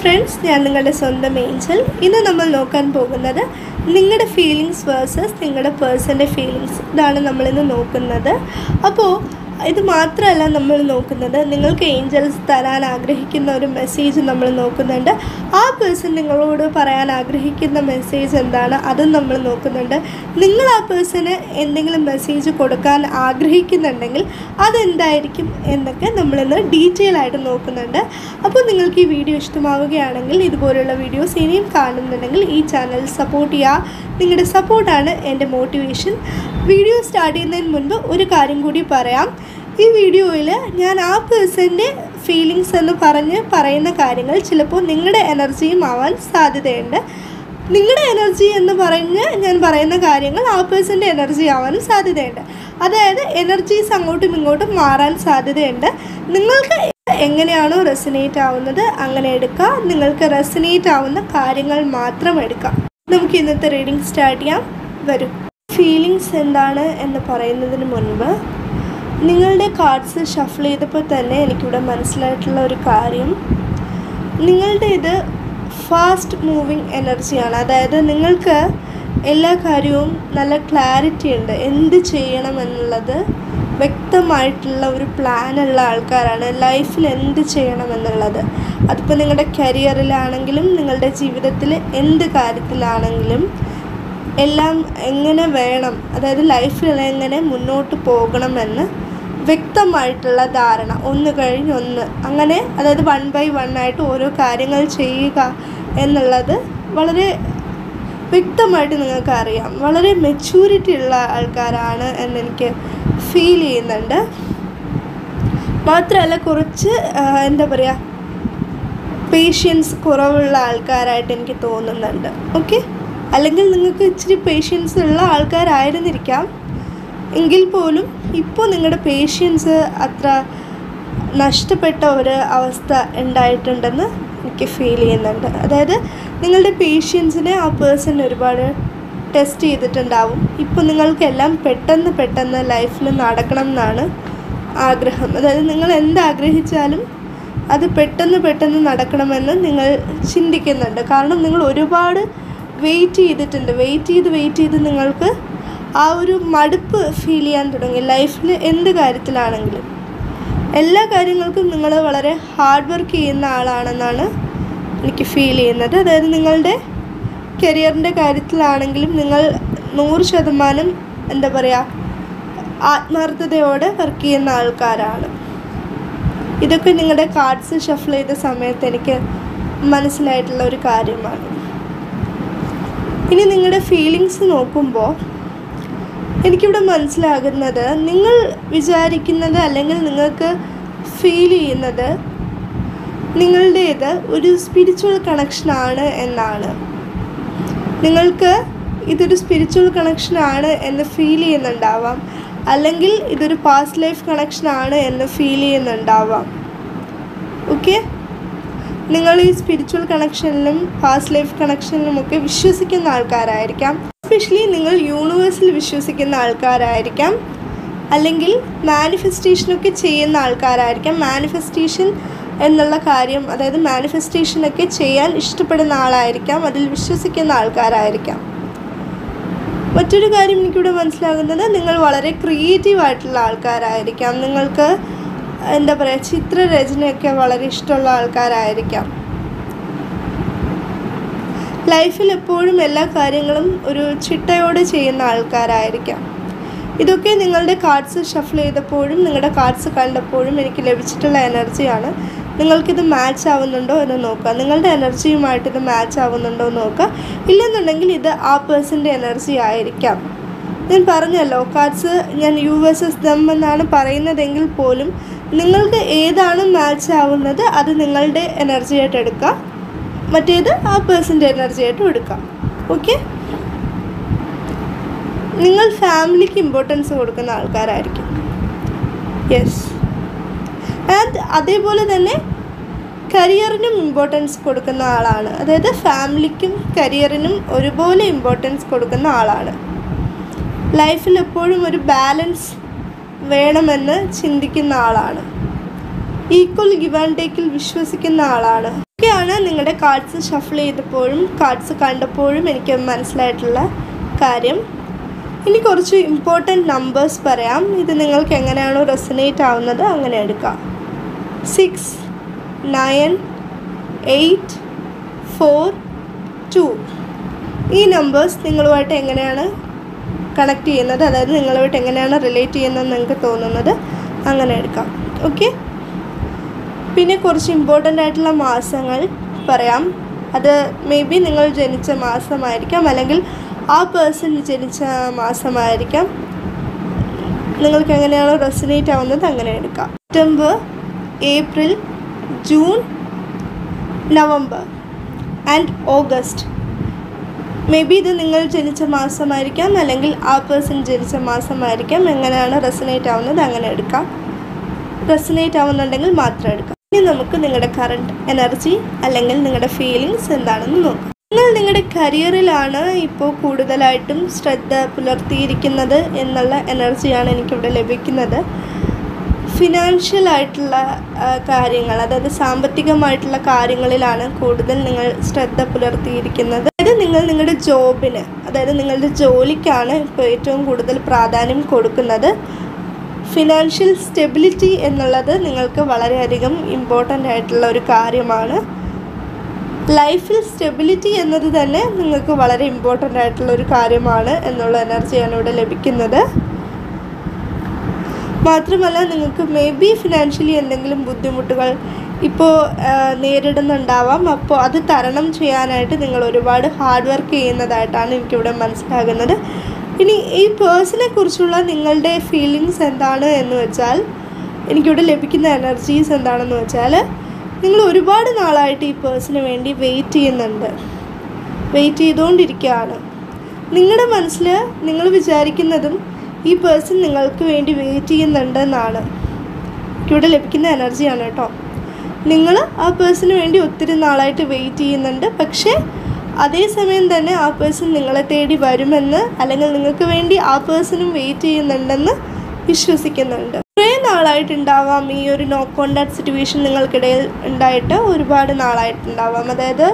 friends ഞാൻ നിങ്ങളുടെ സ്വന്തം ഏഞ്ചൽ ഇന്ന് നമ്മൾ നോക്കാൻ പോകുന്നത് നിങ്ങളുടെ ഫീലിങ്സ് വേഴ്സസ് നിങ്ങളുടെ പേഴ്സൻ്റെ ഫീലിങ്സ് ഇതാണ് നമ്മളിന്ന് നോക്കുന്നത് അപ്പോൾ ഇത് മാത്രമല്ല നമ്മൾ നോക്കുന്നത് നിങ്ങൾക്ക് ഏഞ്ചൽസ് തരാൻ ആഗ്രഹിക്കുന്ന ഒരു മെസ്സേജ് നമ്മൾ നോക്കുന്നുണ്ട് ആ പേഴ്സൺ നിങ്ങളോട് പറയാൻ ആഗ്രഹിക്കുന്ന മെസ്സേജ് എന്താണ് അതും നമ്മൾ നോക്കുന്നുണ്ട് നിങ്ങൾ ആ പേഴ്സണ് എന്തെങ്കിലും മെസ്സേജ് കൊടുക്കാൻ ആഗ്രഹിക്കുന്നുണ്ടെങ്കിൽ അതെന്തായിരിക്കും എന്നൊക്കെ നമ്മളിന്ന് ഡീറ്റെയിൽ ആയിട്ട് നോക്കുന്നുണ്ട് അപ്പോൾ നിങ്ങൾക്ക് ഈ വീഡിയോ ഇഷ്ടമാവുകയാണെങ്കിൽ ഇതുപോലുള്ള വീഡിയോസ് ഇനിയും കാണുന്നുണ്ടെങ്കിൽ ഈ ചാനൽ സപ്പോർട്ട് ചെയ്യുക നിങ്ങളുടെ സപ്പോർട്ടാണ് എൻ്റെ മോട്ടിവേഷൻ വീഡിയോ സ്റ്റാർട്ട് ചെയ്യുന്നതിന് മുൻപ് ഒരു കാര്യം കൂടി പറയാം ഈ വീഡിയോയിൽ ഞാൻ ആ പേഴ്സൻ്റെ ഫീലിങ്സ് എന്ന് പറഞ്ഞ് പറയുന്ന കാര്യങ്ങൾ ചിലപ്പോൾ നിങ്ങളുടെ എനർജിയും ആവാൻ സാധ്യതയുണ്ട് നിങ്ങളുടെ എനർജി എന്ന് പറഞ്ഞ് ഞാൻ പറയുന്ന കാര്യങ്ങൾ ആ പേഴ്സൻ്റെ എനർജി ആവാനും സാധ്യതയുണ്ട് അതായത് എനർജീസ് അങ്ങോട്ടും ഇങ്ങോട്ടും മാറാൻ സാധ്യതയുണ്ട് നിങ്ങൾക്ക് എങ്ങനെയാണോ റെസിനേറ്റ് ആവുന്നത് അങ്ങനെ എടുക്കുക നിങ്ങൾക്ക് റെസിനേറ്റ് ആവുന്ന കാര്യങ്ങൾ മാത്രം എടുക്കാം നമുക്ക് ഇന്നത്തെ റീഡിംഗ് സ്റ്റാർട്ട് ചെയ്യാം വരും ഫീലിങ്സ് എന്താണ് എന്ന് പറയുന്നതിന് മുൻപ് നിങ്ങളുടെ കാർഡ്സ് ഷഫിൾ ചെയ്തപ്പോൾ തന്നെ എനിക്കിവിടെ മനസ്സിലായിട്ടുള്ള ഒരു കാര്യം നിങ്ങളുടെ ഇത് ഫാസ്റ്റ് മൂവിങ് എനർജിയാണ് അതായത് നിങ്ങൾക്ക് എല്ലാ കാര്യവും നല്ല ക്ലാരിറ്റി ഉണ്ട് എന്ത് ചെയ്യണം എന്നുള്ളത് വ്യക്തമായിട്ടുള്ള ഒരു പ്ലാനുള്ള ആൾക്കാരാണ് ലൈഫിൽ എന്ത് ചെയ്യണം എന്നുള്ളത് അതിപ്പോൾ നിങ്ങളുടെ കരിയറിലാണെങ്കിലും നിങ്ങളുടെ ജീവിതത്തിൽ എന്ത് കാര്യത്തിലാണെങ്കിലും എല്ലാം എങ്ങനെ വേണം അതായത് ലൈഫിൽ എങ്ങനെ മുന്നോട്ട് പോകണമെന്ന് വ്യക്തമായിട്ടുള്ള ധാരണ ഒന്ന് കഴിഞ്ഞ് ഒന്ന് അങ്ങനെ അതായത് വൺ ബൈ വൺ ആയിട്ട് ഓരോ കാര്യങ്ങൾ ചെയ്യുക എന്നുള്ളത് വളരെ വ്യക്തമായിട്ട് നിങ്ങൾക്ക് അറിയാം വളരെ മെച്യൂരിറ്റി ഉള്ള ആൾക്കാരാണ് എന്നെനിക്ക് ഫീൽ ചെയ്യുന്നുണ്ട് മാത്രമല്ല കുറച്ച് ആ, എന്താ പറയുക പേഷ്യൻസ് കുറവുള്ള ആൾക്കാരായിട്ട് എനിക്ക് തോന്നുന്നുണ്ട് ഓക്കെ അല്ലെങ്കിൽ നിങ്ങൾക്ക് ഇച്ചിരി പേഷ്യൻസ് ഉള്ള ആൾക്കാരായിരുന്നിരിക്കാം എങ്കിൽ പോലും ഇപ്പോൾ നിങ്ങളുടെ പേഷ്യൻസ് അത്ര നഷ്ടപ്പെട്ട ഒരു അവസ്ഥ ഉണ്ടായിട്ടുണ്ടെന്ന് എനിക്ക് ഫീൽ ചെയ്യുന്നുണ്ട് അതായത് നിങ്ങളുടെ പേഷ്യൻസിനെ ആ പേഴ്സൺ ഒരുപാട് ടെസ്റ്റ് ചെയ്തിട്ടുണ്ടാവും ഇപ്പോൾ നിങ്ങൾക്കെല്ലാം പെട്ടെന്ന് പെട്ടെന്ന് ലൈഫിൽ നടക്കണം എന്നാണ് ആഗ്രഹം അതായത് നിങ്ങൾ എന്താഗ്രഹിച്ചാലും അത് പെട്ടെന്ന് പെട്ടെന്ന് നടക്കണമെന്ന് നിങ്ങൾ ചിന്തിക്കുന്നുണ്ട് കാരണം നിങ്ങൾ ഒരുപാട് വെയിറ്റ് ചെയ്തിട്ടുണ്ട് വെയിറ്റ് ചെയ്ത് വെയിറ്റ് ചെയ്ത് നിങ്ങൾക്ക് ആ ഒരു മടുപ്പ് ഫീൽ ചെയ്യാൻ തുടങ്ങി ലൈഫിൽ എന്ത് കാര്യത്തിലാണെങ്കിലും എല്ലാ കാര്യങ്ങൾക്കും നിങ്ങൾ വളരെ ഹാർഡ് വർക്ക് ചെയ്യുന്ന ആളാണെന്നാണ് എനിക്ക് ഫീൽ ചെയ്യുന്നത് അതായത് നിങ്ങളുടെ കരിയറിൻ്റെ കാര്യത്തിലാണെങ്കിലും നിങ്ങൾ നൂറ് ശതമാനം എന്താ പറയുക ആത്മാർത്ഥതയോടെ വർക്ക് ചെയ്യുന്ന ആൾക്കാരാണ് ഇതൊക്കെ നിങ്ങളുടെ കാർഡ്സ് ഷഫിൾ ചെയ്ത സമയത്ത് എനിക്ക് മനസ്സിലായിട്ടുള്ള ഒരു കാര്യമാണ് ഇനി നിങ്ങളുടെ ഫീലിങ്സ് നോക്കുമ്പോൾ എനിക്കിവിടെ മനസ്സിലാകുന്നത് നിങ്ങൾ വിചാരിക്കുന്നത് അല്ലെങ്കിൽ നിങ്ങൾക്ക് ഫീൽ ചെയ്യുന്നത് നിങ്ങളുടേത് ഒരു സ്പിരിച്വൽ കണക്ഷനാണ് എന്നാണ് നിങ്ങൾക്ക് ഇതൊരു സ്പിരിച്വൽ കണക്ഷനാണ് എന്ന് ഫീൽ ചെയ്യുന്നുണ്ടാവാം അല്ലെങ്കിൽ ഇതൊരു പാസ്റ്റ് ലൈഫ് കണക്ഷനാണ് എന്ന് ഫീൽ ചെയ്യുന്നുണ്ടാവാം ഓക്കെ നിങ്ങൾ ഈ സ്പിരിച്വൽ കണക്ഷനിലും പാസ്റ്റ് ലൈഫ് കണക്ഷനിലും ഒക്കെ വിശ്വസിക്കുന്ന ആൾക്കാരായിരിക്കാം എസ്പെഷ്യലി നിങ്ങൾ യൂണിവേഴ്സിൽ വിശ്വസിക്കുന്ന ആൾക്കാരായിരിക്കാം അല്ലെങ്കിൽ മാനിഫെസ്റ്റേഷനൊക്കെ ചെയ്യുന്ന ആൾക്കാരായിരിക്കാം മാനിഫെസ്റ്റേഷൻ എന്നുള്ള കാര്യം അതായത് മാനിഫെസ്റ്റേഷനൊക്കെ ചെയ്യാൻ ഇഷ്ടപ്പെടുന്ന ആളായിരിക്കാം അതിൽ വിശ്വസിക്കുന്ന ആൾക്കാരായിരിക്കാം മറ്റൊരു കാര്യം എനിക്കിവിടെ മനസ്സിലാകുന്നത് നിങ്ങൾ വളരെ ക്രിയേറ്റീവ് ആയിട്ടുള്ള ആൾക്കാരായിരിക്കാം നിങ്ങൾക്ക് എന്താ പറയുക ചിത്രരചനയൊക്കെ വളരെ ഇഷ്ടമുള്ള ആൾക്കാരായിരിക്കാം ലൈഫിൽ എപ്പോഴും എല്ലാ കാര്യങ്ങളും ഒരു ചിട്ടയോടെ ചെയ്യുന്ന ആൾക്കാരായിരിക്കാം ഇതൊക്കെ നിങ്ങളുടെ കാർഡ്സ് ഷഫിൾ ചെയ്തപ്പോഴും നിങ്ങളുടെ കാർഡ്സ് കണ്ടപ്പോഴും എനിക്ക് ലഭിച്ചിട്ടുള്ള എനർജിയാണ് നിങ്ങൾക്കിത് മാച്ച് ആവുന്നുണ്ടോ എന്ന് നോക്കുക നിങ്ങളുടെ എനർജിയുമായിട്ട് ഇത് മാച്ച് ആവുന്നുണ്ടോ എന്ന് നോക്കുക ഇല്ലെന്നുണ്ടെങ്കിൽ ഇത് ആ പേഴ്സൻ്റെ എനർജി ആയിരിക്കാം ഞാൻ പറഞ്ഞല്ലോ കാർഡ്സ് ഞാൻ യു എസ് എസ് ദം എന്നാണ് പറയുന്നതെങ്കിൽ പോലും നിങ്ങൾക്ക് ഏതാണ് മാച്ച് ആവുന്നത് അത് നിങ്ങളുടെ എനർജി ആയിട്ട് എടുക്കുക മറ്റേത് ആ പേഴ്സൻ്റെ എനർജി ആയിട്ടും എടുക്കാം ഓക്കെ നിങ്ങൾ ഫാമിലിക്ക് ഇമ്പോർട്ടൻസ് കൊടുക്കുന്ന ആൾക്കാരായിരിക്കും യെസ് ആൻഡ് അതേപോലെ തന്നെ കരിയറിനും ഇമ്പോർട്ടൻസ് കൊടുക്കുന്ന ആളാണ് അതായത് ഫാമിലിക്കും കരിയറിനും ഒരുപോലെ ഇമ്പോർട്ടൻസ് കൊടുക്കുന്ന ആളാണ് ലൈഫിൽ എപ്പോഴും ഒരു ബാലൻസ് വേണമെന്ന് ചിന്തിക്കുന്ന ആളാണ് ഈക്വൽ ഗിവ് ആൻഡ് ടേക്കിൽ വിശ്വസിക്കുന്ന ആളാണ് ഒക്കെയാണ് നിങ്ങളുടെ കാർഡ്സ് ഷഫിൾ ചെയ്തപ്പോഴും കാർഡ്സ് കണ്ടപ്പോഴും എനിക്ക് മനസ്സിലായിട്ടുള്ള കാര്യം ഇനി കുറച്ച് ഇമ്പോർട്ടൻറ്റ് നമ്പേഴ്സ് പറയാം ഇത് നിങ്ങൾക്ക് എങ്ങനെയാണോ റെസനേറ്റ് ആവുന്നത് അങ്ങനെ എടുക്കാം six nine eight four two ഈ നമ്പേഴ്സ് നിങ്ങളുമായിട്ട് എങ്ങനെയാണ് കണക്ട് ചെയ്യുന്നത് അതായത് നിങ്ങളുമായിട്ട് എങ്ങനെയാണ് റിലേറ്റ് ചെയ്യുന്നതെന്ന് നിങ്ങൾക്ക് തോന്നുന്നത് അങ്ങനെ എടുക്കാം ഓക്കെ പിന്നെ കുറച്ച് ഇമ്പോർട്ടൻ്റ് ആയിട്ടുള്ള മാസങ്ങൾ പറയാം അത് മേ ബി നിങ്ങൾ ജനിച്ച മാസമായിരിക്കാം അല്ലെങ്കിൽ ആ പേഴ്സൺ ജനിച്ച മാസമായിരിക്കാം നിങ്ങൾക്ക് എങ്ങനെയാണോ റെസിനേറ്റ് ആവുന്നത് അങ്ങനെ എടുക്കാം September April June November and August maybe ഇത് നിങ്ങൾ ജനിച്ച മാസമായിരിക്കാം അല്ലെങ്കിൽ ആ പേഴ്സൺ ജനിച്ച മാസമായിരിക്കാം എങ്ങനെയാണ് റെസിനേറ്റ് ആവുന്നത് അങ്ങനെ എടുക്കാം റെസിനേറ്റ് ആവുന്നുണ്ടെങ്കിൽ മാത്രം എടുക്കാം ഇനി നമുക്ക് നിങ്ങളുടെ കറണ്ട് എനർജി അല്ലെങ്കിൽ നിങ്ങളുടെ ഫീലിങ്സ് എന്താണെന്ന് നോക്കാം നിങ്ങൾ നിങ്ങളുടെ കരിയറിലാണ് ഇപ്പോൾ കൂടുതലായിട്ടും ശ്രദ്ധ പുലർത്തിയിരിക്കുന്നത് എന്നുള്ള എനർജിയാണ് എനിക്കിവിടെ ലഭിക്കുന്നത് ഫിനാൻഷ്യൽ ആയിട്ടുള്ള ആ, കാര്യങ്ങൾ അതായത് സാമ്പത്തികമായിട്ടുള്ള കാര്യങ്ങളിലാണ് കൂടുതൽ നിങ്ങൾ ശ്രദ്ധ പുലർത്തിയിരിക്കുന്നത് അതായത് നിങ്ങൾ നിങ്ങളുടെ ജോബിന് അതായത് നിങ്ങളുടെ ജോലിക്കാണ് ഇപ്പോൾ ഏറ്റവും കൂടുതൽ പ്രാധാന്യം കൊടുക്കുന്നത് ഫിനാൻഷ്യൽ സ്റ്റെബിലിറ്റി എന്നുള്ളത് നിങ്ങൾക്ക് വളരെയധികം ഇമ്പോർട്ടൻ്റ് ആയിട്ടുള്ള ഒരു കാര്യമാണ് ലൈഫിൽ സ്റ്റെബിലിറ്റി എന്നത് തന്നെ നിങ്ങൾക്ക് വളരെ ഇമ്പോർട്ടൻ്റ് ആയിട്ടുള്ള ഒരു കാര്യമാണ് എന്നുള്ള എനർജിയാണ് ഇവിടെ ലഭിക്കുന്നത് മാത്രമല്ല നിങ്ങൾക്ക് മേ ബി ഫിനാൻഷ്യലി എന്തെങ്കിലും ബുദ്ധിമുട്ടുകൾ ഇപ്പോൾ നേരിടുന്നുണ്ടാവാം അപ്പോൾ അത് തരണം ചെയ്യാനായിട്ട് നിങ്ങൾ ഒരുപാട് ഹാർഡ് വർക്ക് ചെയ്യുന്നതായിട്ടാണ് എനിക്കിവിടെ മനസ്സിലാകുന്നത് ഇനി ഈ പേഴ്സണെ കുറിച്ചുള്ള നിങ്ങളുടെ ഫീലിങ്സ് എന്താണ് എന്ന് വെച്ചാൽ എനിക്കിവിടെ ലഭിക്കുന്ന എനർജീസ് എന്താണെന്ന് വെച്ചാൽ നിങ്ങൾ ഒരുപാട് നാളായിട്ട് ഈ പേഴ്സണിന് വേണ്ടി വെയിറ്റ് ചെയ്യുന്നുണ്ട് വെയിറ്റ് ചെയ്തുകൊണ്ടിരിക്കുകയാണ് നിങ്ങളുടെ മനസ്സിൽ നിങ്ങൾ വിചാരിക്കുന്നതും ഈ പേഴ്സൺ നിങ്ങൾക്ക് വേണ്ടി വെയിറ്റ് ചെയ്യുന്നുണ്ടെന്നാണ് ഇവിടെ ലഭിക്കുന്ന എനർജിയാണ് കേട്ടോ നിങ്ങൾ ആ പേഴ്സണിന് വേണ്ടി ഒത്തിരി നാളായിട്ട് വെയിറ്റ് ചെയ്യുന്നുണ്ട് പക്ഷേ അതേസമയം തന്നെ ആ പേഴ്സൺ നിങ്ങളെ തേടി വരുമെന്ന് അല്ലെങ്കിൽ നിങ്ങൾക്ക് വേണ്ടി ആ പേഴ്സണും വെയിറ്റ് ചെയ്യുന്നുണ്ടെന്ന് വിശ്വസിക്കുന്നുണ്ട് കുറേ നാളായിട്ടുണ്ടാവാം ഈ ഒരു നോ കോണ്ടാക്ട് സിറ്റുവേഷൻ നിങ്ങൾക്കിടയിൽ ഉണ്ടായിട്ട് ഒരുപാട് നാളായിട്ടുണ്ടാവാം അതായത്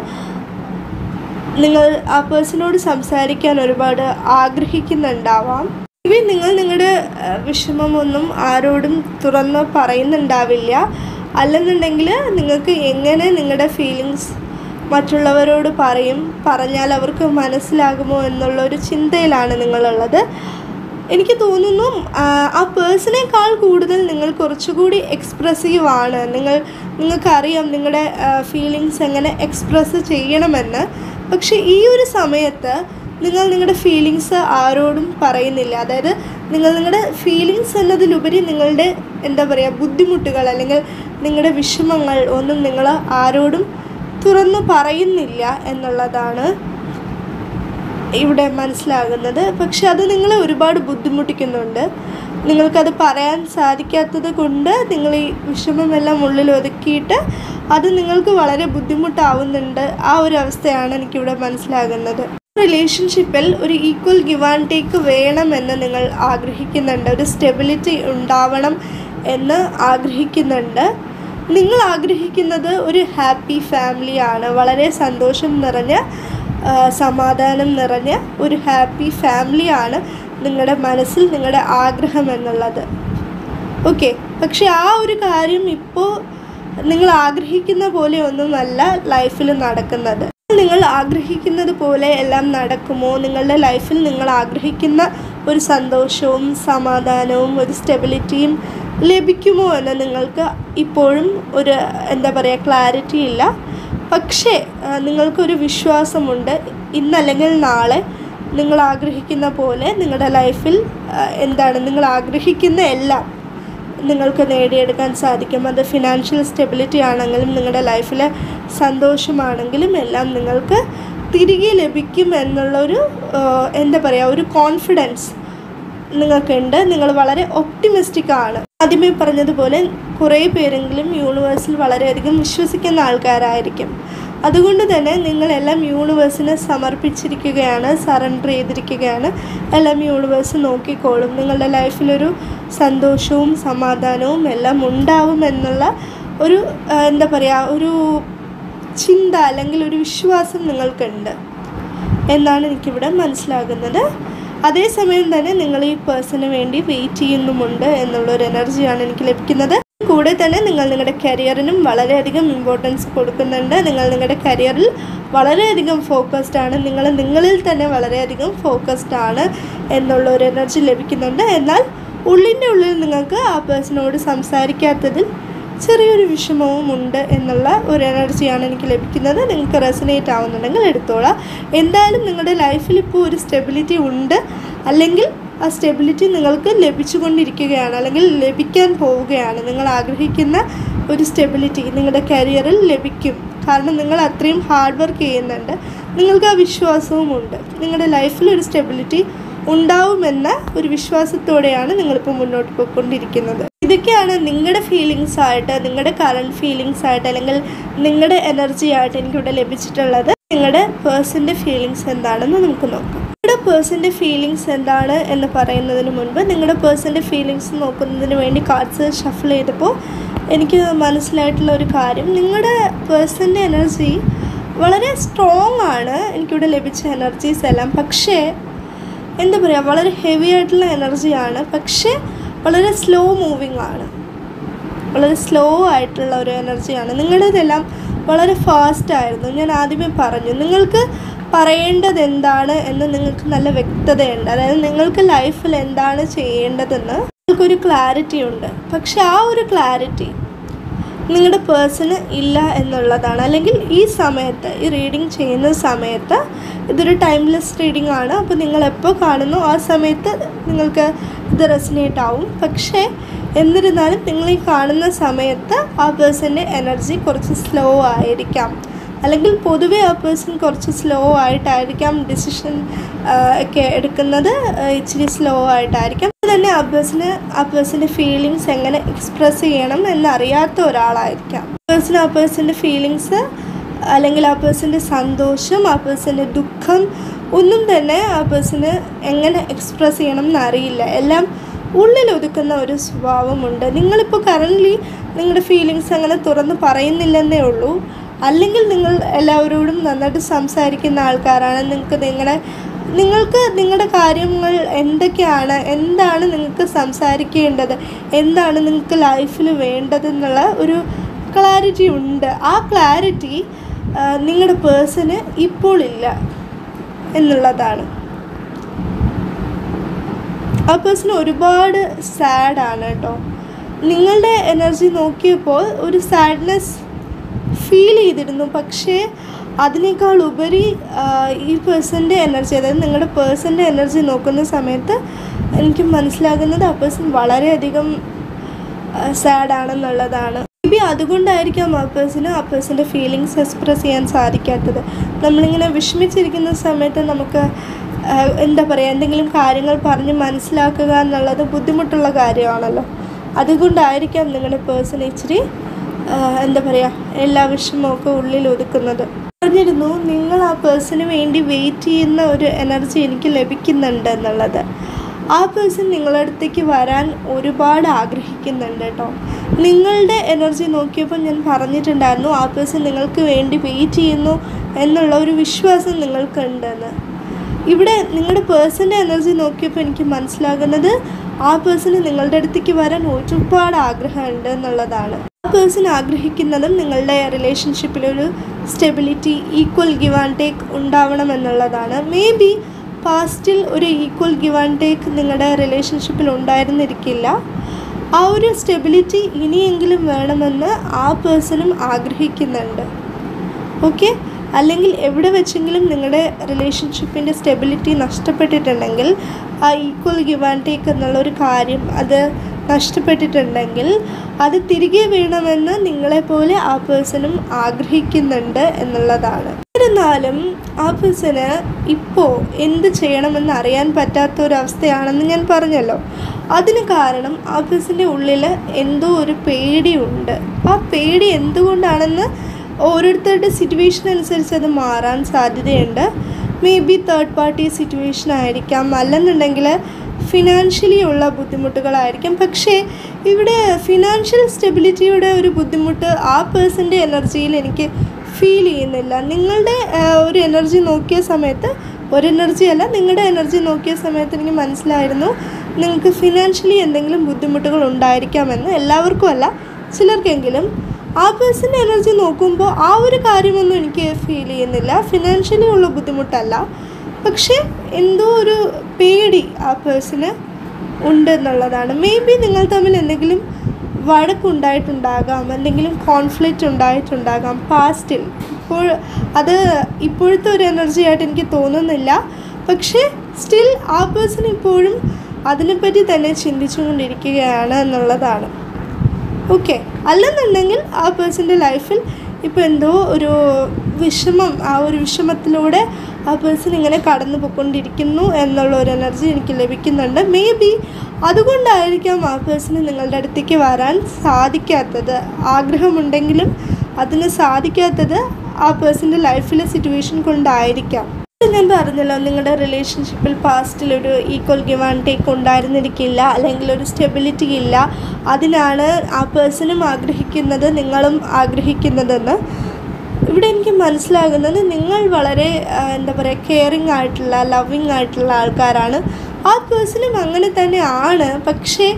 നിങ്ങൾ ആ പേഴ്സണോട് സംസാരിക്കാൻ ഒരുപാട് ആഗ്രഹിക്കുന്നുണ്ടാവാം ഇവ നിങ്ങൾ നിങ്ങളുടെ അഹ്, വിഷമമൊന്നും ആരോടും തുറന്ന് പറയുന്നുണ്ടാവില്ല അല്ലെന്നുണ്ടെങ്കിൽ നിങ്ങൾക്ക് എങ്ങനെ നിങ്ങളുടെ ഫീലിങ്സ് മറ്റുള്ളവരോട് പറയും പറഞ്ഞാൽ അവർക്ക് മനസ്സിലാകുമോ എന്നുള്ള ഒരു ചിന്തയിലാണ് നിങ്ങളുള്ളത് എനിക്ക് തോന്നുന്നു ആ, ആ പേഴ്സണേക്കാൾ കൂടുതൽ നിങ്ങൾ കുറച്ചുകൂടി എക്സ്പ്രസീവ് ആണ് നിങ്ങൾ നിങ്ങൾക്കറിയാം നിങ്ങളുടെ ഫീലിങ്സ് എങ്ങനെ എക്സ്പ്രസ് ചെയ്യണമെന്ന് പക്ഷേ ഈ ഒരു സമയത്ത് നിങ്ങൾ നിങ്ങളുടെ ഫീലിങ്സ് ആരോടും പറയുന്നില്ല അതായത് നിങ്ങൾ നിങ്ങളുടെ ഫീലിങ്സ് എന്നതിലുപരി നിങ്ങളുടെ എന്താ പറയുക ബുദ്ധിമുട്ടുകൾ അല്ലെങ്കിൽ നിങ്ങളുടെ വിഷമങ്ങൾ ഒന്നും നിങ്ങൾ ആരോടും തുറന്നു പറയുന്നില്ല എന്നുള്ളതാണ് ഇവിടെ മനസ്സിലാകുന്നത് പക്ഷെ അത് നിങ്ങളെ ഒരുപാട് ബുദ്ധിമുട്ടിക്കുന്നുണ്ട് നിങ്ങൾക്കത് പറയാൻ സാധിക്കാത്തത് കൊണ്ട് നിങ്ങൾ ഈ വിഷമമെല്ലാം ഉള്ളിൽ ഒതുക്കിയിട്ട് അത് നിങ്ങൾക്ക് വളരെ ബുദ്ധിമുട്ടാവുന്നുണ്ട് ആ ഒരു അവസ്ഥയാണ് എനിക്കിവിടെ മനസ്സിലാകുന്നത് റിലേഷൻഷിപ്പിൽ ഒരു ഈക്വൽ ഗിവ് ആൻഡ് ടേക്ക് വേണമെന്ന് നിങ്ങൾ ആഗ്രഹിക്കുന്നുണ്ട് ഒരു സ്റ്റെബിലിറ്റി ഉണ്ടാവണം എന്ന് ആഗ്രഹിക്കുന്നുണ്ട് നിങ്ങൾ ആഗ്രഹിക്കുന്നത് ഒരു ഹാപ്പി ഫാമിലിയാണ് വളരെ സന്തോഷം നിറഞ്ഞ ആ, സമാധാനം നിറഞ്ഞ ഒരു ഹാപ്പി ഫാമിലിയാണ് നിങ്ങളുടെ മനസ്സിൽ നിങ്ങളുടെ ആഗ്രഹം എന്നുള്ളത് ഓക്കെ പക്ഷെ ആ ഒരു കാര്യം ഇപ്പോൾ നിങ്ങൾ ആഗ്രഹിക്കുന്ന പോലെ ഒന്നുമല്ല ലൈഫിൽ നടക്കുന്നത് നിങ്ങൾ ആഗ്രഹിക്കുന്നത് പോലെ എല്ലാം നടക്കുമോ നിങ്ങളുടെ ലൈഫിൽ നിങ്ങൾ ആഗ്രഹിക്കുന്ന ഒരു സന്തോഷവും സമാധാനവും ഒരു സ്റ്റെബിലിറ്റിയും ലഭിക്കുമോ എന്ന് നിങ്ങൾക്ക് ഇപ്പോഴും ഒരു എന്താ പറയുക ക്ലാരിറ്റി ഇല്ല പക്ഷേ ആ, നിങ്ങൾക്കൊരു വിശ്വാസമുണ്ട് ഇന്നല്ലെങ്കിൽ നാളെ നിങ്ങൾ ആഗ്രഹിക്കുന്ന പോലെ നിങ്ങളുടെ ലൈഫിൽ ആ, എന്താണ് നിങ്ങൾ ആഗ്രഹിക്കുന്ന എല്ലാം നിങ്ങൾക്ക് നേടിയെടുക്കാൻ സാധിക്കും അത് ഫിനാൻഷ്യൽ സ്റ്റെബിലിറ്റി ആണെങ്കിലും നിങ്ങളുടെ ലൈഫിലെ സന്തോഷമാണെങ്കിലും എല്ലാം നിങ്ങൾക്ക് തിരികെ ലഭിക്കും എന്നുള്ളൊരു ആ, എന്താ പറയുക ഒരു കോൺഫിഡൻസ് നിങ്ങൾക്കുണ്ട് നിങ്ങൾ വളരെ ഒപ്റ്റിമിസ്റ്റിക് ആണ് ആദ്യമേ പറഞ്ഞതുപോലെ കുറേ പേരെങ്കിലും യൂണിവേഴ്സിൽ വളരെയധികം വിശ്വസിക്കുന്ന ആൾക്കാരായിരിക്കും അതുകൊണ്ട് തന്നെ നിങ്ങളെല്ലാം യൂണിവേഴ്സിനെ സമർപ്പിച്ചിരിക്കുകയാണ് സറണ്ടർ ചെയ്തിരിക്കുകയാണ് എല്ലാം യൂണിവേഴ്സ് നോക്കിക്കോളും നിങ്ങളുടെ ലൈഫിലൊരു സന്തോഷവും സമാധാനവും എല്ലാം ഉണ്ടാവുമെന്നുള്ള ഒരു ആ, എന്താ പറയുക ഒരു ചിന്ത അല്ലെങ്കിൽ ഒരു വിശ്വാസം നിങ്ങൾക്കുണ്ട് എന്നാണ് എനിക്കിവിടെ മനസ്സിലാകുന്നത് അതേസമയം തന്നെ നിങ്ങൾ ഈ പേഴ്സണിന് വേണ്ടി വെയിറ്റ് ചെയ്യുന്നുമുണ്ട് എന്നുള്ളൊരു എനർജിയാണ് എനിക്ക് ലഭിക്കുന്നത് കൂടെ തന്നെ നിങ്ങൾ നിങ്ങളുടെ കരിയറിനും വളരെയധികം ഇമ്പോർട്ടൻസ് കൊടുക്കുന്നുണ്ട് നിങ്ങൾ നിങ്ങളുടെ കരിയറിൽ വളരെയധികം ഫോക്കസ്ഡ് ആണ് നിങ്ങൾ നിങ്ങളിൽ തന്നെ വളരെയധികം ഫോക്കസ്ഡ് ആണ് എന്നുള്ള ഒരു എനർജി ലഭിക്കുന്നുണ്ട് എന്നാൽ ഉള്ളിൻ്റെ ഉള്ളിൽ നിങ്ങൾക്ക് ആ പേഴ്സണോട് സംസാരിക്കാത്തതിൽ ചെറിയൊരു വിഷമവും ഉണ്ട് എന്നുള്ള ഒരു എനർജിയാണ് എനിക്ക് ലഭിക്കുന്നത് നിങ്ങൾക്ക് റെസനേറ്റ് ആവുന്നുണ്ടെങ്കിൽ എടുത്തോളാം എന്തായാലും നിങ്ങളുടെ ലൈഫിൽ ഇപ്പോൾ ഒരു സ്റ്റെബിലിറ്റി ഉണ്ട് അല്ലെങ്കിൽ ആ സ്റ്റെബിലിറ്റി നിങ്ങൾക്ക് ലഭിച്ചുകൊണ്ടിരിക്കുകയാണ് അല്ലെങ്കിൽ ലഭിക്കാൻ പോവുകയാണ് നിങ്ങൾ ആഗ്രഹിക്കുന്ന ഒരു സ്റ്റെബിലിറ്റി നിങ്ങളുടെ കരിയറിൽ ലഭിക്കും കാരണം നിങ്ങൾ അത്രയും ഹാർഡ് വർക്ക് ചെയ്യുന്നുണ്ട് നിങ്ങൾക്ക് ആ വിശ്വാസവും ഉണ്ട് നിങ്ങളുടെ ലൈഫിൽ ഒരു സ്റ്റെബിലിറ്റി ഉണ്ടാവുമെന്ന ഒരു വിശ്വാസത്തോടെയാണ് നിങ്ങളിപ്പോൾ മുന്നോട്ട് പോയിക്കൊണ്ടിരിക്കുന്നത് ഇതൊക്കെയാണ് നിങ്ങളുടെ ഫീലിങ്സ് ആയിട്ട് നിങ്ങളുടെ കറണ്ട് ഫീലിങ്സ് ആയിട്ട് അല്ലെങ്കിൽ നിങ്ങളുടെ എനർജി ആയിട്ട് എനിക്കിവിടെ ലഭിച്ചിട്ടുള്ളത് നിങ്ങളുടെ പേഴ്സൻ്റെ ഫീലിങ്സ് എന്താണെന്ന് നമുക്ക് നോക്കാം നിങ്ങളുടെ പേഴ്സൻ്റെ ഫീലിങ്സ് എന്താണ് എന്ന് പറയുന്നതിന് മുൻപ് നിങ്ങളുടെ പേഴ്സൻ്റെ ഫീലിങ്സ് നോക്കുന്നതിന് വേണ്ടി കാർഡ്സ് ഷഫിൾ ചെയ്തപ്പോൾ എനിക്ക് മനസ്സിലായിട്ടുള്ള ഒരു കാര്യം നിങ്ങളുടെ പേഴ്സൻ്റെ എനർജി വളരെ സ്ട്രോങ് ആണ് എനിക്കിവിടെ ലഭിച്ച എനർജീസ് എല്ലാം പക്ഷേ എന്താ പറയുക വളരെ ഹെവി ആയിട്ടുള്ള എനർജിയാണ് പക്ഷേ വളരെ സ്ലോ മൂവിങ് ആണ് വളരെ സ്ലോ ആയിട്ടുള്ള ഒരു എനർജിയാണ് നിങ്ങളുടേതെല്ലാം വളരെ ഫാസ്റ്റ് ആയിരുന്നു ഞാൻ ആദ്യമേ പറഞ്ഞു നിങ്ങൾക്ക് പറയേണ്ടത് എന്താണ് എന്ന് നിങ്ങൾക്ക് നല്ല വ്യക്തതയുണ്ട് അതായത് നിങ്ങൾക്ക് ലൈഫിൽ എന്താണ് ചെയ്യേണ്ടതെന്ന് നിങ്ങൾക്കൊരു ക്ലാരിറ്റി ഉണ്ട് പക്ഷെ ആ ഒരു ക്ലാരിറ്റി നിങ്ങളുടെ പേഴ്സണ് ഇല്ല എന്നുള്ളതാണ് അല്ലെങ്കിൽ ഈ സമയത്ത് ഈ റീഡിങ് ചെയ്യുന്ന സമയത്ത് ഇതൊരു ടൈംലെസ് റീഡിംഗ് ആണ് അപ്പോൾ നിങ്ങൾ എപ്പോൾ കാണുന്നു ആ സമയത്ത് നിങ്ങൾക്ക് ഇത് റെസിനേറ്റ് ആവും പക്ഷേ എന്നിരുന്നാലും നിങ്ങൾ ഈ കാണുന്ന സമയത്ത് ആ പേഴ്സൻ്റെ എനർജി കുറച്ച് സ്ലോ ആയിരിക്കാം അല്ലെങ്കിൽ പൊതുവേ ആ പേഴ്സൺ കുറച്ച് സ്ലോ ആയിട്ടായിരിക്കാം ഡിസിഷൻ ഒക്കെ എടുക്കുന്നത് ആ, ഇച്ചിരി സ്ലോ ആയിട്ടായിരിക്കും അത് തന്നെ ആ പേഴ്സണ് ആ പേഴ്സൻ്റെ ഫീലിങ്സ് എങ്ങനെ എക്സ്പ്രസ് ചെയ്യണം എന്നറിയാത്ത ഒരാളായിരിക്കാം പേഴ്സൺ ആ പേഴ്സൻ്റെ ഫീലിങ്സ് അല്ലെങ്കിൽ ആ പേഴ്സൻ്റെ സന്തോഷം ആ പേഴ്സൻ്റെ ദുഃഖം ഒന്നും തന്നെ ആ പേഴ്സണ് എങ്ങനെ എക്സ്പ്രസ് ചെയ്യണം എന്നറിയില്ല എല്ലാം ഉള്ളിൽ ഒതുക്കുന്ന ഒരു സ്വഭാവമുണ്ട് നിങ്ങളിപ്പോൾ കറൻ്റ്ലി നിങ്ങളുടെ ഫീലിങ്സ് അങ്ങനെ തുറന്ന് പറയുന്നില്ലെന്നേ ഉള്ളൂ അല്ലെങ്കിൽ നിങ്ങൾ എല്ലാവരോടും നന്നായിട്ട് സംസാരിക്കുന്ന ആൾക്കാരാണ് നിങ്ങൾക്ക് നിങ്ങളുടെ നിങ്ങൾക്ക് നിങ്ങളുടെ കാര്യങ്ങൾ എന്തൊക്കെയാണ് എന്താണ് നിങ്ങൾക്ക് സംസാരിക്കേണ്ടത് എന്താണ് നിങ്ങൾക്ക് ലൈഫിൽ വേണ്ടതെന്നുള്ള ഒരു ക്ലാരിറ്റി ഉണ്ട് ആ ക്ലാരിറ്റി നിങ്ങളുടെ പേഴ്സണ് ഇപ്പോൾ ഇല്ല എന്നുള്ളതാണ് ആ പേഴ്സൺ ഒരുപാട് സാഡാണ് കേട്ടോ നിങ്ങളുടെ എനർജി നോക്കിയപ്പോൾ ഒരു സാഡ്നെസ് ഫീൽ ചെയ്തിരുന്നു പക്ഷേ അതിനേക്കാൾ ഉപരി ആ, ഈ പേഴ്സൻ്റെ എനർജി അതായത് നിങ്ങളുടെ പേഴ്സൻ്റെ എനർജി നോക്കുന്ന സമയത്ത് എനിക്ക് മനസ്സിലാകുന്നത് ആ പേഴ്സൺ വളരെയധികം സാഡ് ആണെന്നുള്ളതാണ് മേ ബി അതുകൊണ്ടായിരിക്കാം ആ പേഴ്സണ് ആ പേഴ്സൻ്റെ ഫീലിങ്സ് എക്സ്പ്രസ് ചെയ്യാൻ സാധിക്കാത്തത് നമ്മളിങ്ങനെ വിഷമിച്ചിരിക്കുന്ന സമയത്ത് നമുക്ക് ആ, എന്താ പറയുക എന്തെങ്കിലും കാര്യങ്ങൾ പറഞ്ഞ് മനസ്സിലാക്കുക എന്നുള്ളത് ബുദ്ധിമുട്ടുള്ള കാര്യമാണല്ലോ അതുകൊണ്ടായിരിക്കാം നിങ്ങളുടെ പേഴ്സൺ ഇച്ചിരി ആ, എന്താ പറയുക എല്ലാ വിഷമമൊക്കെ ഉള്ളിൽ ഒതുക്കുന്നത് പറഞ്ഞിരുന്നു നിങ്ങൾ ആ പേഴ്സണിന് വേണ്ടി വെയിറ്റ് ചെയ്യുന്ന ഒരു എനർജി എനിക്ക് ലഭിക്കുന്നുണ്ട് എന്നുള്ളത് ആ പേഴ്സൺ നിങ്ങളുടെ അടുത്തേക്ക് വരാൻ ഒരുപാട് ആഗ്രഹിക്കുന്നുണ്ട് കേട്ടോ നിങ്ങളുടെ എനർജി നോക്കിയപ്പോൾ ഞാൻ പറഞ്ഞിട്ടുണ്ടായിരുന്നു ആ പേഴ്സൺ നിങ്ങൾക്ക് വേണ്ടി വെയിറ്റ് ചെയ്യുന്നു എന്നുള്ള ഒരു വിശ്വാസം നിങ്ങൾക്കുണ്ടെന്ന് ഇവിടെ നിങ്ങളുടെ പേഴ്സൻ്റെ എനർജി നോക്കിയപ്പോൾ എനിക്ക് മനസ്സിലാകുന്നത് ആ പേഴ്സണ് നിങ്ങളുടെ അടുത്തേക്ക് വരാൻ ഒരുപാട് ആഗ്രഹമുണ്ട് എന്നുള്ളതാണ് ആ പേഴ്സൺ ആഗ്രഹിക്കുന്നതും നിങ്ങളുടെ റിലേഷൻഷിപ്പിലൊരു stability equal give and take ഉണ്ടാവണം എന്നുള്ളതാണ് മേ ബി പാസ്റ്റിൽ ഒരു ഈക്വൽ ഗിവ് ആൻഡ് ടേക്ക് നിങ്ങളുടെ റിലേഷൻഷിപ്പിൽ ഉണ്ടായിരുന്നിരിക്കില്ല ആ ഒരു സ്റ്റെബിലിറ്റി ഇനിയെങ്കിലും വേണമെന്ന് ആ പേഴ്സണും ആഗ്രഹിക്കുന്നുണ്ട് ഓക്കെ അല്ലെങ്കിൽ എവിടെ വെച്ചെങ്കിലും നിങ്ങളുടെ റിലേഷൻഷിപ്പിൻ്റെ സ്റ്റെബിലിറ്റി നഷ്ടപ്പെട്ടിട്ടുണ്ടെങ്കിൽ ആ ഈക്വൽ ഗിവ് ആൻഡ് ടേക്ക് എന്നുള്ള ഒരു കാര്യം അത് നഷ്ടപ്പെട്ടിട്ടുണ്ടെങ്കിൽ അത് തിരികെ വേണമെന്ന് നിങ്ങളെപ്പോലെ ആ പേഴ്സണും ആഗ്രഹിക്കുന്നുണ്ട് എന്നുള്ളതാണ് എന്നിരുന്നാലും ആ പേഴ്സണ് ഇപ്പോൾ എന്ത് ചെയ്യണമെന്ന് അറിയാൻ പറ്റാത്ത ഒരു അവസ്ഥയാണെന്ന് ഞാൻ പറഞ്ഞല്ലോ അതിന് കാരണം ആ പേഴ്സൻ്റെ ഉള്ളിൽ എന്തോ ഒരു പേടിയുണ്ട് ആ പേടി എന്തുകൊണ്ടാണെന്ന് ഓരോരുത്തരുടെ സിറ്റുവേഷൻ അനുസരിച്ച് അത് മാറാൻ സാധ്യതയുണ്ട് maybe third party situation ആയിരിക്കാം അല്ലെന്നുണ്ടെങ്കിൽ ഫിനാൻഷ്യലി ഉള്ള ബുദ്ധിമുട്ടുകളായിരിക്കാം പക്ഷേ ഇവിടെ ഫിനാൻഷ്യൽ സ്റ്റെബിലിറ്റിയുടെ ഒരു ബുദ്ധിമുട്ട് ആ പേഴ്സൻ്റെ എനർജിയിൽ എനിക്ക് ഫീൽ ചെയ്യുന്നില്ല നിങ്ങളുടെ ആ, ഒരു എനർജി നോക്കിയ സമയത്ത് ഒരു എനർജി അല്ല നിങ്ങളുടെ എനർജി നോക്കിയ സമയത്ത് എനിക്ക് മനസ്സിലായിരുന്നു നിങ്ങൾക്ക് ഫിനാൻഷ്യലി എന്തെങ്കിലും ബുദ്ധിമുട്ടുകൾ ഉണ്ടായിരിക്കാമെന്ന് എല്ലാവർക്കും അല്ല ചിലർക്കെങ്കിലും ആ പേഴ്സൻ്റെ എനർജി നോക്കുമ്പോൾ ആ ഒരു കാര്യമൊന്നും എനിക്ക് ഫീൽ ചെയ്യുന്നില്ല ഫിനാൻഷ്യലി ഉള്ള ബുദ്ധിമുട്ടല്ല പക്ഷേ എന്തോ ഒരു പേടി ആ പേഴ്സണ് ഉണ്ട് എന്നുള്ളതാണ് മേ ബി നിങ്ങൾ തമ്മിൽ എന്തെങ്കിലും വഴക്കുണ്ടായിട്ടുണ്ടാകാം എന്തെങ്കിലും കോൺഫ്ലിക്റ്റ് ഉണ്ടായിട്ടുണ്ടാകാം പാസ്റ്റിൽ ഇപ്പോൾ അത് ഇപ്പോഴത്തെ ഒരു എനർജി ആയിട്ട് എനിക്ക് തോന്നുന്നില്ല പക്ഷേ സ്റ്റിൽ ആ പേഴ്സൺ ഇപ്പോഴും അതിനെപ്പറ്റി തന്നെ ചിന്തിച്ചുകൊണ്ടിരിക്കുകയാണ് എന്നുള്ളതാണ് ഓക്കെ അല്ലെന്നുണ്ടെങ്കിൽ ആ പേഴ്സൻ്റെ ലൈഫിൽ ഇപ്പോൾ എന്തോ ഒരു വിഷമം ആ ഒരു വിഷമത്തിലൂടെ ആ പേഴ്സൺ ഇങ്ങനെ കടന്നു പോയിക്കൊണ്ടിരിക്കുന്നു എന്നുള്ള ഒരു എനർജി എനിക്ക് ലഭിക്കുന്നുണ്ട് മേ ബി അതുകൊണ്ടായിരിക്കാം ആ പേഴ്സണ് നിങ്ങളുടെ അടുത്തേക്ക് വരാൻ സാധിക്കാത്തത് ആഗ്രഹമുണ്ടെങ്കിലും അതിന് സാധിക്കാത്തത് ആ പേഴ്സൻ്റെ ലൈഫിലെ സിറ്റുവേഷൻ കൊണ്ടായിരിക്കാം ഞാൻ പറഞ്ഞല്ലോ നിങ്ങളുടെ റിലേഷൻഷിപ്പിൽ പാസ്റ്റിൽ ഒരു ഈക്വൽ ഗിവ് ആൻഡ് ടേക്ക് ഉണ്ടായിരുന്നിരിക്കില്ല അല്ലെങ്കിൽ ഒരു സ്റ്റെബിലിറ്റി ഇല്ല അതിനാണ് ആ പേഴ്സണും ആഗ്രഹിക്കുന്നത് നിങ്ങളും ആഗ്രഹിക്കുന്നതെന്ന് ഇവിടെ എനിക്ക് മനസ്സിലാകുന്നത് നിങ്ങൾ വളരെ ആ, എന്താ പറയുക കെയറിങ് ആയിട്ടുള്ള ലവിങ് ആയിട്ടുള്ള ആൾക്കാരാണ് ആ പേഴ്സണും അങ്ങനെ തന്നെ ആണ് പക്ഷേ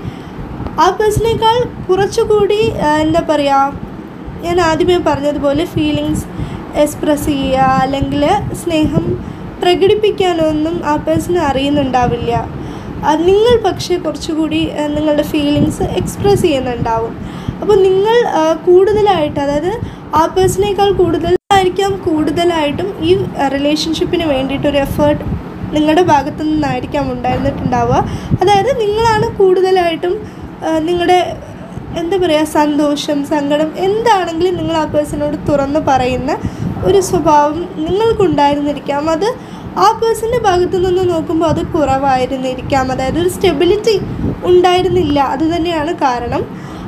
ആ പേഴ്സണേക്കാൾ കുറച്ചുകൂടി ആ, എന്താ പറയുക ഞാൻ ആദ്യമേ പറഞ്ഞതുപോലെ ഫീലിങ്സ് എക്സ്പ്രസ് ചെയ്യുക അല്ലെങ്കിൽ സ്നേഹം പ്രകടിപ്പിക്കാനൊന്നും ആ പേഴ്സണ് അറിയുന്നുണ്ടാവില്ല ആ, നിങ്ങൾ പക്ഷേ കുറച്ചുകൂടി ആ, നിങ്ങളുടെ ഫീലിങ്സ് എക്സ്പ്രസ് ചെയ്യുന്നുണ്ടാവും അപ്പോൾ നിങ്ങൾ ആ, കൂടുതലായിട്ട് അതായത് ആ പേഴ്സണേക്കാൾ കൂടുതലായിരിക്കാം കൂടുതലായിട്ടും ഈ റിലേഷൻഷിപ്പിന് വേണ്ടിയിട്ടൊരു എഫേർട്ട് നിങ്ങളുടെ ഭാഗത്തു നിന്നായിരിക്കാം ഉണ്ടായിരുന്നിട്ടുണ്ടാവുക അതായത് നിങ്ങളാണ് കൂടുതലായിട്ടും ആ, നിങ്ങളുടെ എന്താ പറയുക സന്തോഷം സങ്കടം എന്താണെങ്കിലും നിങ്ങൾ ആ പേഴ്സണോട് തുറന്ന് പറയുന്ന ഒരു സ്വഭാവം നിങ്ങൾക്കുണ്ടായിരുന്നിരിക്കാം അത് ആ പേഴ്സൻ്റെ ഭാഗത്തു നിന്ന് നോക്കുമ്പോൾ അത് കുറവായിരുന്നിരിക്കാം അതായത് ഒരു സ്റ്റെബിലിറ്റി ഉണ്ടായിരുന്നില്ല അത് തന്നെയാണ് കാരണം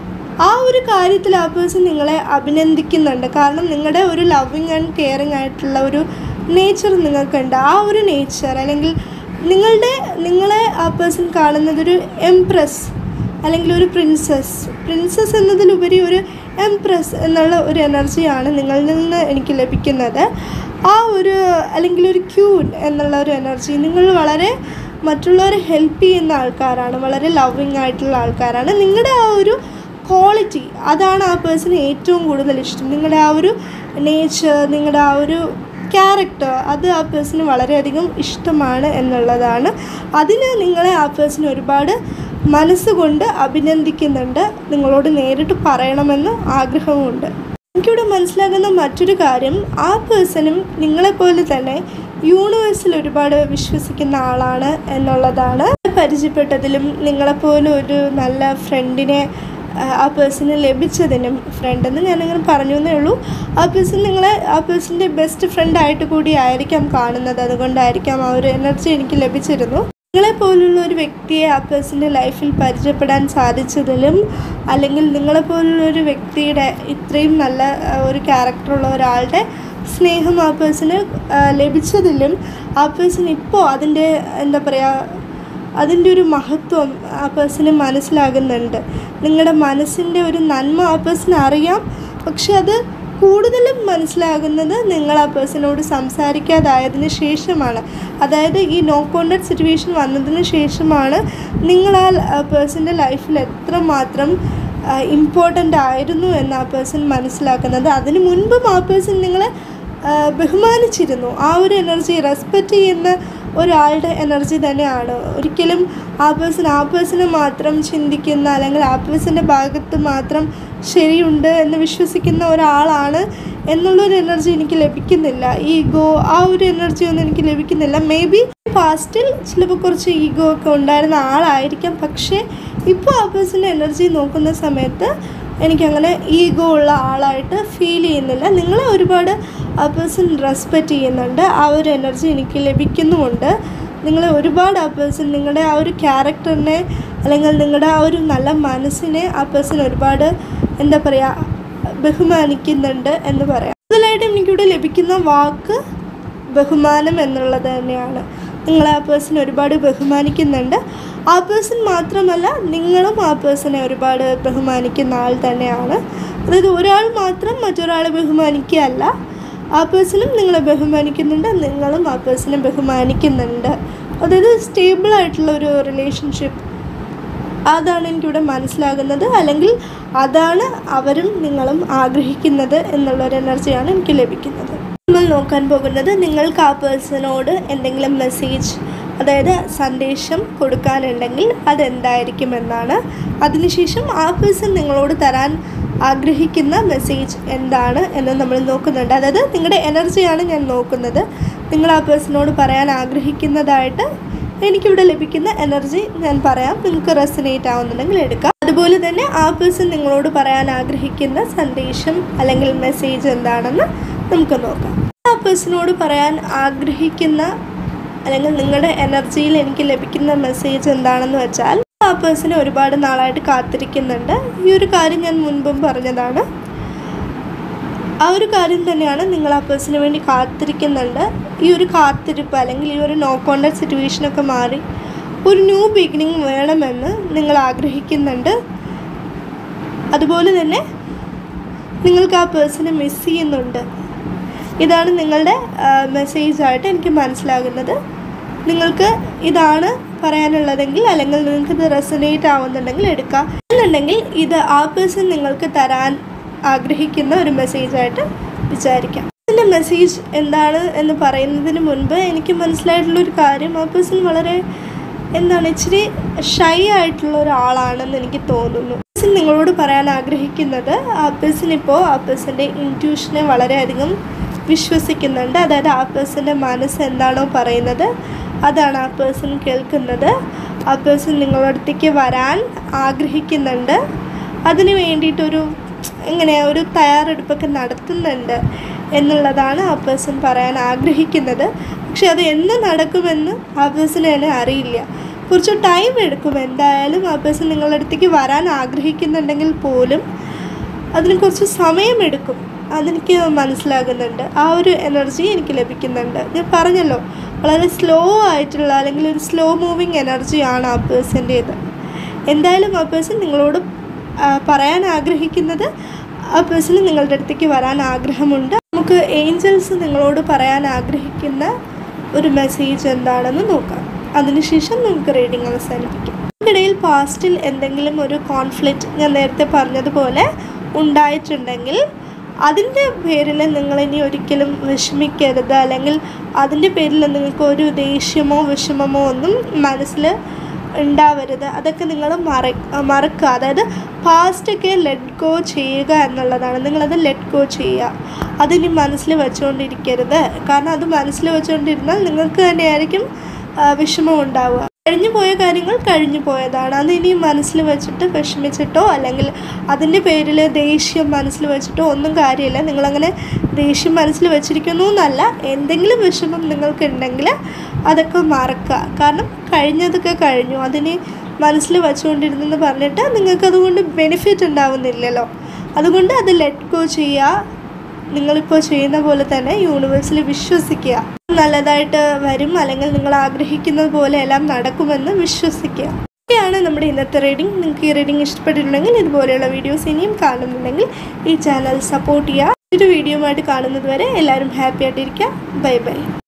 ആ ഒരു കാര്യത്തിൽ ആ പേഴ്സൺ നിങ്ങളെ അഭിനന്ദിക്കുന്നുണ്ട് കാരണം നിങ്ങളുടെ ഒരു ലവിങ് ആൻഡ് കെയറിങ് ആയിട്ടുള്ള ഒരു നേച്ചർ നിങ്ങൾക്കുണ്ട് ആ ഒരു നേച്ചർ അല്ലെങ്കിൽ നിങ്ങളുടെ നിങ്ങളെ ആ പേഴ്സൺ കാണുന്നതൊരു എംപ്രസ് അല്ലെങ്കിൽ ഒരു പ്രിൻസസ് പ്രിൻസസ് എന്നതിലുപരി ഒരു എംപ്രസ് എന്നുള്ള ഒരു എനർജിയാണ് നിങ്ങളിൽ നിന്ന് എനിക്ക് ലഭിക്കുന്നത് ആ ഒരു അല്ലെങ്കിൽ ഒരു ക്യൂൻ എന്നുള്ള ഒരു എനർജി നിങ്ങൾ വളരെ മറ്റുള്ളവരെ ഹെൽപ്പ് ചെയ്യുന്ന ആൾക്കാരാണ് വളരെ ലവിങ് ആയിട്ടുള്ള ആൾക്കാരാണ് നിങ്ങളുടെ ആ ഒരു ക്വാളിറ്റി അതാണ് ആ പേഴ്സണ് ഏറ്റവും കൂടുതൽ ഇഷ്ടം നിങ്ങളുടെ ആ ഒരു നേച്ചർ നിങ്ങളുടെ ആ ഒരു ക്യാരക്ടർ അത് ആ പേഴ്സണ് വളരെയധികം ഇഷ്ടമാണ് എന്നുള്ളതാണ് അതിന് നിങ്ങളെ ആ പേഴ്സൺ ഒരുപാട് മനസ്സുകൊണ്ട് അഭിനന്ദിക്കുന്നുണ്ട് നിങ്ങളോട് നേരിട്ട് പറയണമെന്ന് ആഗ്രഹമുണ്ട് എനിക്കിവിടെ മനസ്സിലാകുന്ന മറ്റൊരു കാര്യം ആ പേഴ്സണും നിങ്ങളെപ്പോലെ തന്നെ യൂണിവേഴ്സിൽ ഒരുപാട് വിശ്വസിക്കുന്ന ആളാണ് എന്നുള്ളതാണ് പരിചയപ്പെട്ടതിലും നിങ്ങളെപ്പോലെ ഒരു നല്ല ഫ്രണ്ടിനെ ആ, ആ പേഴ്സണ് ലഭിച്ചതിനും ഫ്രണ്ട് എന്ന് ഞാനിങ്ങനെ പറഞ്ഞു എന്നേ ഉള്ളൂ ആ പേഴ്സൺ നിങ്ങളെ ആ പേഴ്സൻ്റെ ബെസ്റ്റ് ഫ്രണ്ട് ആയിട്ട് കൂടി ആയിരിക്കാം കാണുന്നത് അതുകൊണ്ടായിരിക്കാം ആ ഒരു എനർജി എനിക്ക് ലഭിച്ചിരുന്നു നിങ്ങളെ പോലുള്ള ഒരു വ്യക്തിയെ ആ പേഴ്സൻ്റെ ലൈഫിൽ പരിചയപ്പെടാൻ സാധിച്ചതിലും അല്ലെങ്കിൽ നിങ്ങളെ പോലുള്ള ഒരു വ്യക്തിയുടെ ഇത്രയും നല്ല ആ, ഒരു ക്യാരക്ടറുള്ള ഒരാളുടെ സ്നേഹം ആ പേഴ്സണ് ലഭിച്ചതിലും ആ പേഴ്സൺ ഇപ്പോൾ അതിൻ്റെ എന്താ പറയുക അതിൻ്റെ ഒരു മഹത്വം ആ പേഴ്സണ് മനസ്സിലാകുന്നുണ്ട് നിങ്ങളുടെ മനസ്സിൻ്റെ ഒരു നന്മ ആ പേഴ്സണ് അറിയാം പക്ഷെ അത് കൂടുതലും മനസ്സിലാകുന്നത് നിങ്ങൾ ആ പേഴ്സണോട് സംസാരിക്കാതായതിനു ശേഷമാണ് അതായത് ഈ നോ കോണ്ടാക്ട് സിറ്റുവേഷൻ വന്നതിന് ശേഷമാണ് നിങ്ങൾ ആ പേഴ്സൻ്റെ ലൈഫിൽ എത്രമാത്രം ഇമ്പോർട്ടൻ്റ് ആയിരുന്നു എന്ന് ആ പേഴ്സൺ മനസ്സിലാക്കുന്നത് അതിന് മുൻപും ആ പേഴ്സൺ നിങ്ങളെ ആ, ബഹുമാനിച്ചിരുന്നു ആ ഒരു എനർജി റെസ്പെക്റ്റ് ചെയ്യുന്ന ഒരാളുടെ എനർജി തന്നെയാണ് ഒരിക്കലും ആ പേഴ്സൺ ആ പേഴ്സണെ മാത്രം ചിന്തിക്കുന്ന അല്ലെങ്കിൽ ആ പേഴ്സൻ്റെ ഭാഗത്ത് മാത്രം ശരിയുണ്ട് എന്ന് വിശ്വസിക്കുന്ന ഒരാളാണ് എന്നുള്ളൊരു എനർജി എനിക്ക് ലഭിക്കുന്നില്ല ഈഗോ ആ ഒരു എനർജി ഒന്നും എനിക്ക് ലഭിക്കുന്നില്ല മേ ബി പാസ്റ്റിൽ ചിലപ്പോൾ കുറച്ച് ഈഗോ ഒക്കെ ഉണ്ടായിരുന്ന ആളായിരിക്കാം പക്ഷേ ഇപ്പോൾ ആ പേഴ്സൻ്റെ എനർജി നോക്കുന്ന സമയത്ത് എനിക്കങ്ങനെ ഈഗോ ഉള്ള ആളായിട്ട് ഫീൽ ചെയ്യുന്നില്ല നിങ്ങളെ ഒരുപാട് ആ പേഴ്സൺ റെസ്പെക്റ്റ് ചെയ്യുന്നുണ്ട് ആ ഒരു എനർജി എനിക്ക് ലഭിക്കുന്നുമുണ്ട് നിങ്ങളെ ഒരുപാട് ആ പേഴ്സൺ നിങ്ങളുടെ ആ ഒരു ക്യാരക്ടറിനെ അല്ലെങ്കിൽ നിങ്ങളുടെ ആ ഒരു നല്ല മനസ്സിനെ ആ പേഴ്സൺ ഒരുപാട് എന്താ പറയുക ബഹുമാനിക്കുന്നുണ്ട് എന്ന് പറയാം കൂടുതലായിട്ട് എനിക്കിവിടെ ലഭിക്കുന്ന വാക്ക് ബഹുമാനം എന്നുള്ളത് തന്നെയാണ് നിങ്ങൾ ആ പേഴ്സൺ ഒരുപാട് ബഹുമാനിക്കുന്നുണ്ട് ആ പേഴ്സൺ മാത്രമല്ല നിങ്ങളും ആ പേഴ്സണെ ഒരുപാട് ബഹുമാനിക്കുന്ന ആൾ തന്നെയാണ് അതായത് ഒരാൾ മാത്രം മറ്റൊരാളെ ബഹുമാനിക്കുകയല്ല ആ പേഴ്സണും നിങ്ങളെ ബഹുമാനിക്കുന്നുണ്ട് നിങ്ങളും ആ പേഴ്സണെ ബഹുമാനിക്കുന്നുണ്ട് അതായത് സ്റ്റേബിൾ ആയിട്ടുള്ള ഒരു റിലേഷൻഷിപ്പ് അതാണ് എനിക്കിവിടെ മനസ്സിലാകുന്നത് അല്ലെങ്കിൽ അതാണ് അവരും നിങ്ങളും ആഗ്രഹിക്കുന്നത് എന്നുള്ളൊരു എനർജിയാണ് എനിക്ക് ലഭിക്കുന്നത് നമ്മൾ നോക്കാൻ പോകുന്നത് നിങ്ങൾക്ക് ആ പേഴ്സണോട് എന്തെങ്കിലും മെസ്സേജ് അതായത് സന്ദേശം കൊടുക്കാനുണ്ടെങ്കിൽ അതെന്തായിരിക്കും എന്നാണ് അതിനുശേഷം ആ പേഴ്സൺ നിങ്ങളോട് തരാൻ ആഗ്രഹിക്കുന്ന മെസ്സേജ് എന്താണ് എന്ന് നമ്മൾ നോക്കുന്നുണ്ട് അതായത് നിങ്ങളുടെ എനർജിയാണ് ഞാൻ നോക്കുന്നത് നിങ്ങൾ ആ പേഴ്സണോട് പറയാൻ ആഗ്രഹിക്കുന്നതായിട്ട് എനിക്കിവിടെ ലഭിക്കുന്ന എനർജി ഞാൻ പറയാം നിങ്ങൾക്ക് റെസനേറ്റ് ആവുന്നുണ്ടെങ്കിൽ എടുക്കാം അതുപോലെ തന്നെ ആ പേഴ്സൺ നിങ്ങളോട് പറയാൻ ആഗ്രഹിക്കുന്ന സന്ദേശം അല്ലെങ്കിൽ മെസ്സേജ് എന്താണെന്ന് നമുക്ക് നോക്കാം ആ പേഴ്സണോട് പറയാൻ ആഗ്രഹിക്കുന്ന അല്ലെങ്കിൽ നിങ്ങളുടെ എനർജിയിൽ എനിക്ക് ലഭിക്കുന്ന മെസ്സേജ് എന്താണെന്ന് വെച്ചാൽ ആ പേഴ്സണെ ഒരുപാട് നാളായിട്ട് കാത്തിരിക്കുന്നുണ്ട് ഈ ഒരു കാര്യം ഞാൻ മുൻപും പറഞ്ഞതാണ് ആ ഒരു കാര്യം തന്നെയാണ് നിങ്ങൾ ആ പേഴ്സണിന് വേണ്ടി കാത്തിരിക്കുന്നുണ്ട് ഈ ഒരു കാത്തിരിപ്പ് അല്ലെങ്കിൽ ഈ ഒരു നോ കോണ്ടാക്ട് സിറ്റുവേഷനൊക്കെ മാറി ഒരു ന്യൂ ബിഗിനിങ് വേണമെന്ന് നിങ്ങൾ ആഗ്രഹിക്കുന്നുണ്ട് അതുപോലെ തന്നെ നിങ്ങൾക്ക് ആ പേഴ്സണെ മിസ് ചെയ്യുന്നുണ്ട് ഇതാണ് നിങ്ങളുടെ മെസ്സേജായിട്ട് എനിക്ക് മനസ്സിലാകുന്നത് നിങ്ങൾക്ക് ഇതാണ് പറയാനുള്ളതെങ്കിൽ അല്ലെങ്കിൽ നിങ്ങൾക്ക് ഇത് റെസനേറ്റ് ആവുന്നുണ്ടെങ്കിൽ എടുക്കാം എന്നുണ്ടെങ്കിൽ ഇത് ആ പേഴ്സൺ നിങ്ങൾക്ക് തരാൻ ആഗ്രഹിക്കുന്ന ഒരു മെസ്സേജായിട്ട് വിചാരിക്കാം ഇതിൻ്റെ മെസ്സേജ് എന്താണ് എന്ന് പറയുന്നതിന് മുൻപ് എനിക്ക് മനസ്സിലായിട്ടുള്ള ഒരു കാര്യം ആ പേഴ്സൺ വളരെ എന്താണ് ഇച്ചിരി ഷൈ ആയിട്ടുള്ള ഒരാളാണെന്ന് എനിക്ക് തോന്നുന്നു പേഴ്സൺ നിങ്ങളോട് പറയാൻ ആഗ്രഹിക്കുന്നത് ആ പേഴ്സൺ ഇപ്പോൾ ആ പേഴ്സൻ്റെ ഇൻറ്റ്യൂഷനെ വളരെയധികം വിശ്വസിക്കുന്നുണ്ട് അതായത് ആ പേഴ്സൻ്റെ മനസ്സ് എന്താണോ പറയുന്നത് അതാണ് ആ പേഴ്സൺ കേൾക്കുന്നത് ആ പേഴ്സൺ നിങ്ങളുടെ അടുത്തേക്ക് വരാൻ ആഗ്രഹിക്കുന്നുണ്ട് അതിന് വേണ്ടിയിട്ടൊരു എങ്ങനെ ഒരു തയ്യാറെടുപ്പൊക്കെ നടത്തുന്നുണ്ട് എന്നുള്ളതാണ് ആ പേഴ്സൺ പറയാൻ ആഗ്രഹിക്കുന്നത് പക്ഷെ അത് എന്ന് നടക്കുമെന്ന് ആ പേഴ്സണ് തന്നെ അറിയില്ല കുറച്ച് ടൈം എടുക്കും എന്തായാലും ആ പേഴ്സൺ നിങ്ങളുടെ അടുത്തേക്ക് വരാൻ ആഗ്രഹിക്കുന്നുണ്ടെങ്കിൽ പോലും അതിന് കുറച്ച് സമയമെടുക്കും അതെനിക്ക് മനസ്സിലാകുന്നുണ്ട് ആ ഒരു എനർജി എനിക്ക് ലഭിക്കുന്നുണ്ട് ഞാൻ പറഞ്ഞല്ലോ വളരെ സ്ലോ ആയിട്ടുള്ള അല്ലെങ്കിൽ ഒരു സ്ലോ മൂവിങ് എനർജിയാണ് ആ പേഴ്സൻ്റേത് എന്തായാലും ആ പേഴ്സൺ നിങ്ങളോട് ആ, പറയാൻ ആഗ്രഹിക്കുന്നത് ആ പേഴ്സണ് നിങ്ങളുടെ അടുത്തേക്ക് വരാൻ ആഗ്രഹമുണ്ട് നമുക്ക് ഏഞ്ചൽസ് നിങ്ങളോട് പറയാൻ ആഗ്രഹിക്കുന്ന ഒരു മെസ്സേജ് എന്താണെന്ന് നോക്കാം അതിനുശേഷം നമുക്ക് റീഡിങ് അവസാനിപ്പിക്കാം ഇതിനിടയിൽ പാസ്റ്റിൽ എന്തെങ്കിലും ഒരു കോൺഫ്ലിക്റ്റ് ഞാൻ നേരത്തെ പറഞ്ഞതുപോലെ ഉണ്ടായിട്ടുണ്ടെങ്കിൽ അതിൻ്റെ പേരിൽ നിങ്ങളിനി ഒരിക്കലും വിഷമിക്കരുത് അല്ലെങ്കിൽ അതിൻ്റെ പേരിൽ നിങ്ങൾക്ക് ഒരു ദേഷ്യമോ വിഷമമോ ഒന്നും മനസ്സിൽ ഉണ്ടാവരുത് അതൊക്കെ നിങ്ങൾ മറ മറക്കുക അതായത് പാസ്റ്റൊക്കെ ലെറ്റ് ഗോ ചെയ്യുക എന്നുള്ളതാണ് നിങ്ങളത് ലെറ്റ് ഗോ ചെയ്യുക അതിനി മനസ്സിൽ വെച്ചുകൊണ്ടിരിക്കരുത് കാരണം അത് മനസ്സിൽ വെച്ചുകൊണ്ടിരുന്നാൽ നിങ്ങൾക്ക് തന്നെയായിരിക്കും ആ, വിഷമം ഉണ്ടാവുക കഴിഞ്ഞു പോയ കാര്യങ്ങൾ കഴിഞ്ഞു പോയതാണ് അത് ഇനി മനസ്സിൽ വെച്ചിട്ട് വിഷമിച്ചിട്ടോ അല്ലെങ്കിൽ അതിൻ്റെ പേരിൽ ദേഷ്യം മനസ്സിൽ വെച്ചിട്ടോ ഒന്നും കാര്യമില്ല നിങ്ങളങ്ങനെ ദേഷ്യം മനസ്സിൽ വെച്ചിരിക്കുന്നു എന്നല്ല എന്തെങ്കിലും വിഷമം നിങ്ങൾക്കുണ്ടെങ്കിൽ അതൊക്കെ മറക്കുക കാരണം കഴിഞ്ഞതൊക്കെ കഴിഞ്ഞു അതിനെ മനസ്സിൽ വെച്ചുകൊണ്ടിരുന്നെന്ന് പറഞ്ഞിട്ട് നിങ്ങൾക്കതുകൊണ്ട് ബെനിഫിറ്റ് ഉണ്ടാവുന്നില്ലല്ലോ അതുകൊണ്ട് അത് ലെറ്റ് ഗോ ചെയ്യുക നിങ്ങളിപ്പോൾ ചെയ്യുന്ന പോലെ തന്നെ യൂണിവേഴ്സിൽ വിശ്വസിക്കുക നല്ലതായിട്ട് വരും അല്ലെങ്കിൽ നിങ്ങൾ ആഗ്രഹിക്കുന്നത് പോലെ എല്ലാം നടക്കുമെന്ന് വിശ്വസിക്കുക ഇതൊക്കെയാണ് നമ്മുടെ ഇന്നത്തെ റീഡിംഗ് നിങ്ങൾക്ക് ഈ റീഡിംഗ് ഇഷ്ടപ്പെട്ടിട്ടുണ്ടെങ്കിൽ ഇതുപോലെയുള്ള വീഡിയോസ് ഇനിയും കാണുന്നുണ്ടെങ്കിൽ ഈ ചാനൽ സപ്പോർട്ട് ചെയ്യുക ഒരു വീഡിയോ ആയിട്ട് കാണുന്നത് വരെ എല്ലാവരും ഹാപ്പി ആയിട്ടിരിക്കുക ബൈ ബൈ